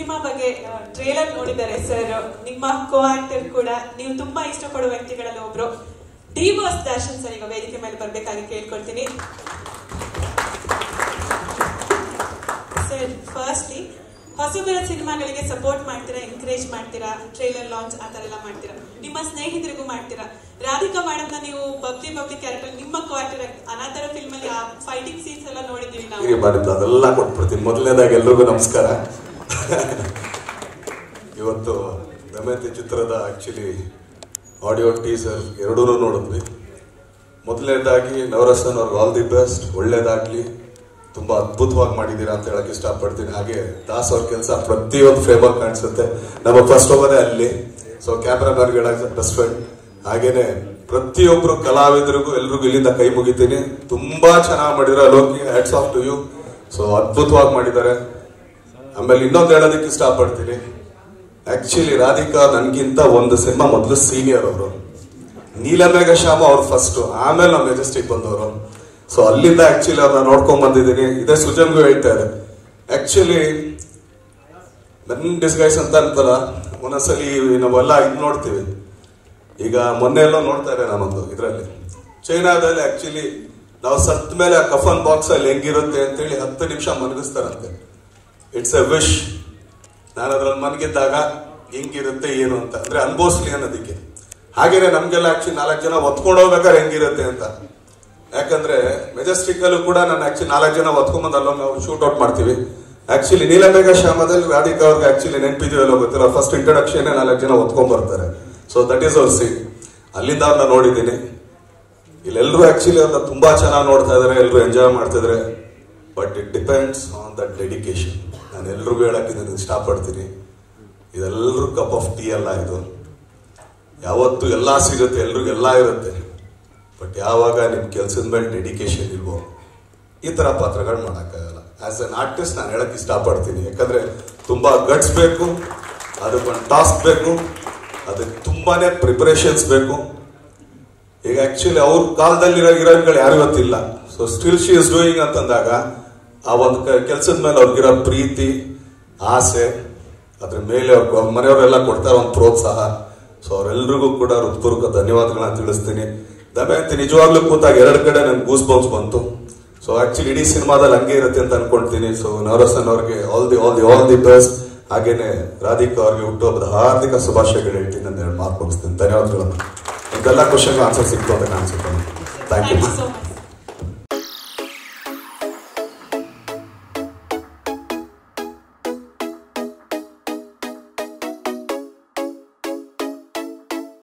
cinema ಬಗ್ಗೆ trailer ನೋಡಿದ್ದಾರೆ sir ನಿಮ್ಮ ಕೋ ಆಕ್ಟರ್ ಕೂಡ ನೀವು ತುಂಬಾ ಇಷ್ಟಪಡುವ ವ್ಯಕ್ತಿಗಳಲ್ಲಿ ಒಬ್ರು ಡಿ ಬಾಸ್ ದರ್ಶನ್ ಸರ್ ಈಗ ವೇದಿಕೆ ಮೇಲೆ ಬರ್ಬೇಕಾಗಿ ಕೇಳ್ಕೊಳ್ತೀನಿ ಸರ್ ಫಸ್ಟ್ಲಿ ಹೊಸಬರ ಸಿನಿಮಾಗಳಿಗೆ ಸಪೋರ್ಟ್ ಮಾಡ್ತೀರಾ ಎಂಕರೇಜ್ ಮಾಡ್ತೀರಾ ಟ್ರೇಲರ್ ಲಾಂಚ್ ಆ ತರ ಎಲ್ಲ ಮಾಡ್ತೀರಾ ನಿಮ್ಮ ಸ್ನೇಹಿತರಿಗೂ ಮಾಡ್ತೀರಾ ರಾಧಿಕಾ ಮೇಡಮ್ ನ ನೀವು ಬಬ್ಲಿ ಬಬ್ಲಿ ಕ್ಯಾರೆಕ್ಟರ್ ನಿಮ್ಮ ಕೋ ಆಕ್ಟರ್ ಅನಾಥರ ಫಿಲ್ಮ್ ಅಲ್ಲಿ ಆ ಫೈಟಿಂಗ್ ಸೀನ್ಸ್ ಎಲ್ಲ ನೋಡಿದೀವಿ ನಾವು ಹೀಗೆ ಮಾಡಿದ್ದು ಅದೆಲ್ಲ ಕೊಟ್ಬಿಡ್ತೀನಿ ಮೊದಲನೇದಾಗಿ ಎಲ್ರಿಗೂ ನಮಸ್ಕಾರ ಇವತ್ತು ದಮಯಂತಿ ಚಿತ್ರದ ಆಕ್ಚುಲಿ ಆಡಿಯೋ ಟೀಸರ್ ಎರಡೂ ನೋಡಿದ್ವಿ ಮೊದಲನೇದಾಗಿ ನವರಸನ್ ಅವ್ರಿಗೆ ಆಲ್ ದಿ ಬೆಸ್ಟ್ ಒಳ್ಳೇದಾಗ್ಲಿ ತುಂಬಾ ಅದ್ಭುತವಾಗಿ ಮಾಡಿದ್ದೀರಾ ಅಂತ ಹೇಳಕ್ ಇಷ್ಟಪಡ್ತೀನಿ ಹಾಗೆ ದಾಸ್ ಅವ್ರ ಕೆಲಸ ಪ್ರತಿಯೊಂದು ಫ್ರೇಮ್ ಆಗಿ ಕಾಣಿಸುತ್ತೆ ನಮ್ಮ ಫಸ್ಟ್ ಹೋಗೋದೇ ಅಲ್ಲಿ ಸೊ ಕ್ಯಾಮ್ರಾಮನ್ಗೆ ಹೇಳಕ್ ಬೆಸ್ಟ್ ಫ್ರೆಂಡ್ ಹಾಗೇನೆ ಪ್ರತಿಯೊಬ್ರು ಕಲಾವಿದರಿಗೂ ಎಲ್ರಿಗೂ ಇಲ್ಲಿಂದ ಕೈ ಮುಗಿತೀನಿ ತುಂಬಾ ಚೆನ್ನಾಗಿ ಮಾಡಿದ್ರೆ Loki hats off to you so ಅದ್ಭುತವಾಗಿ ಮಾಡಿದ್ದಾರೆ ಆಮೇಲೆ ಇನ್ನೊಂದು ಹೇಳೋದಕ್ಕೆ ಇಷ್ಟಪಡ್ತೀನಿ ಆಕ್ಚುಲಿ ರಾಧಿಕಾ ನನ್ಗಿಂತ ಒಂದು ಸಿನಿಮಾ ಮೊದಲು ಸೀನಿಯರ್ ಅವರು ನೀಲಮೇಘ ಶ್ಯಾಮ ಅವ್ರು ಫಸ್ಟ್ ಆಮೇಲೆ ನಾವು ಮೆಜೆಸ್ಟಿಕ್ ಬಂದವರು ಸೊ ಅಲ್ಲಿಂದ ಆಕ್ಚುಲಿ ಅವ್ರನ್ನ ನೋಡ್ಕೊಂಡ್ ಬಂದಿದ್ದೀನಿ ಇದೇ ಸುಜನ್ಗೂ ಹೇಳ್ತಾ ಇದೆ ಆಕ್ಚುಲಿ ನನ್ ಡಿಸ್ಗೈಸ್ ಅಂತ ಅಂತಲ್ಲ ಒಂದೊಂದ್ಸಲಿ ನಾವೆಲ್ಲ ಇದು ನೋಡ್ತೀವಿ ಈಗ ಮೊನ್ನೆ ಎಲ್ಲ ನೋಡ್ತಾ ಇದ್ದೆ ನಾನೊಂದು ಇದರಲ್ಲಿ ಚೈನಾದಲ್ಲಿ ಆಕ್ಚುಲಿ ನಾವು ಸತ್ ಮೇಲೆ ಆ ಕಫನ್ ಬಾಕ್ಸ್ ಅಲ್ಲಿ ಹೆಂಗಿರುತ್ತೆ ಅಂತೇಳಿ ಹತ್ತು ನಿಮಿಷ ಮಲಗಿಸ್ತಾರಂತೆ ಇಟ್ಸ್ ಎ ವಿಶ್ ನಾನು ಅದ್ರಲ್ಲಿ ಮನಗಿದ್ದಾಗ ಹೆಂಗಿರುತ್ತೆ ಏನು ಅಂತ ಅಂದ್ರೆ ಅನುಭವಿಸ್ಲಿ ಅನ್ನೋದಕ್ಕೆ ಹಾಗೇನೆ ನಮ್ಗೆಲ್ಲ ಆಕ್ಚುಲಿ ನಾಲ್ಕು ಜನ ಒತ್ಕೊಂಡು ಹೋಗ್ಬೇಕಾದ್ರೆ ಹೆಂಗಿರುತ್ತೆ ಅಂತ ಯಾಕಂದ್ರೆ ಮೆಜೆಸ್ಟಿಕ್ ಅಲ್ಲೂ ಕೂಡ ನಾನು ಆಕ್ಚುಲಿ ನಾಲ್ಕು ಜನ ಒತ್ಕೊಂಡ್ಬಂದು ಅಲ್ಲೊಮ್ಮೆ ನಾವು ಶೂಟ್ ಔಟ್ ಮಾಡ್ತೀವಿ ಆಕ್ಚುಲಿ ನೀಲಮೇಘ ಶ್ಯಾಮದಲ್ಲಿ ರಾಧಿಕಾ ಅವ್ರಿಗೆ ಆಕ್ಚುಲಿ ನೆನಪಿದೆಯಲ್ಲ ಗೊತ್ತಿಲ್ಲ ಫಸ್ಟ್ ಇಂಟ್ರೊಡಕ್ಷನ್ ನಾಲ್ಕು ಜನ ಒತ್ಕೊಂಡ್ ಬರ್ತಾರೆ ಸೊ ದಟ್ ಈಸ್ ಅವರ್ ಸಿ ಅಲ್ಲಿಂದ ಅವ್ರನ್ನ ನೋಡಿದ್ದೀನಿ ಇಲ್ಲೆಲ್ಲರೂ ಆಕ್ಚುಲಿ ಅವ್ರನ್ನ ತುಂಬಾ ಚೆನ್ನಾಗಿ ನೋಡ್ತಾ ಇದಾರೆ ಎಲ್ಲರೂ ಎಂಜಾಯ್ ಮಾಡ್ತಿದ್ರೆ but it depends on the dedication ನಾನು ಎಲ್ರಿಗೂ ಹೇಳಕ್ ಇದನ್ನ ಇಷ್ಟಪಡ್ತೀನಿ ಇದೆಲ್ಲರೂ ಕಪ್ ಆಫ್ ಟೀ ಅಲ್ಲ ಇದು ಯಾವತ್ತು ಎಲ್ಲ ಸಿಗುತ್ತೆ ಎಲ್ರಿಗೂ ಎಲ್ಲ ಇರುತ್ತೆ ಬಟ್ ಯಾವಾಗ ನಿಮ್ ಕೆಲ್ಸದ ಮೇಲೆ ಡೆಡಿಕೇಶನ್ ಇಲ್ವೋ ಈ ತರ ಪಾತ್ರಗಳು ಮಾಡೋಕ್ಕಾಗಲ್ಲ ಆಸ್ ಅನ್ ಆರ್ಟಿಸ್ಟ್ ನಾನು ಹೇಳಕ್ ಇಷ್ಟಪಡ್ತೀನಿ ಯಾಕಂದ್ರೆ ತುಂಬಾ ಗಟ್ಸ್ ಬೇಕು ಅದಕ್ಕೊಂದು ಟಾಸ್ಕ್ ಬೇಕು ಅದಕ್ಕೆ ತುಂಬಾನೇ ಪ್ರಿಪರೇಷನ್ಸ್ ಬೇಕು ಈಗ ಆಕ್ಚುಲಿ ಅವ್ರ ಕಾಲದಲ್ಲಿರೋ ಹೀರೋಯಿನ್ಗಳು ಯಾರು ಇವತ್ತಿಲ್ಲ so still she is doing ಅಂತಂದಾಗ ಆ ಒಂದು ಕೆಲಸದ ಮೇಲೆ ಅವ್ರಿಗಿರೋ ಪ್ರೀತಿ ಆಸೆ ಅದ್ರ ಮೇಲೆ ಅವ್ರ ಅವ್ರ ಮನೆಯವರೆಲ್ಲ ಕೊಡ್ತಾರೆ ಒಂದು ಪ್ರೋತ್ಸಾಹ ಸೊ ಅವರೆಲ್ಲರಿಗೂ ಕೂಡ ಹೃತ್ಪೂರ್ವಕ ಧನ್ಯವಾದಗಳನ್ನ ತಿಳಿಸ್ತೀನಿ ದಮಯಂತಿ ನಿಜವಾಗ್ಲೂ ಕೂತಾಗ ಎರಡು ಕಡೆ ನನ್ಗೆ ಗೂಸ್ ಬೌನ್ಸ್ ಬಂತು ಸೊ ಆಕ್ಚುಲಿ ಇಡೀ ಸಿನಿಮಾದಲ್ಲಿ ಹಂಗೆ ಇರುತ್ತೆ ಅಂತ ಅನ್ಕೊಂತೀನಿ ಸೊ ನವರಸನ್ ಅವ್ರಿಗೆ all the all the all the best ಹಾಗೇನೆ ರಾಧಿಕಾ ಅವ್ರಿಗೆ ಹುಟ್ಟುಹಬ್ಬದ ಹಾರ್ದಿಕ ಶುಭಾಶಯಗಳು ಹೇಳ್ತೀನಿ ಅಂತ ಹೇಳಿ ಮಾರ್ಕ್ ಮುಗಿಸ್ತೀನಿ ಧನ್ಯವಾದಗಳು ಇದೆಲ್ಲ ಕ್ವಶನ್ ಆನ್ಸರ್ ಸಿಕ್ತು ಅಂತ ಕಾಣಿಸುತ್ತೆ thank thank you you so much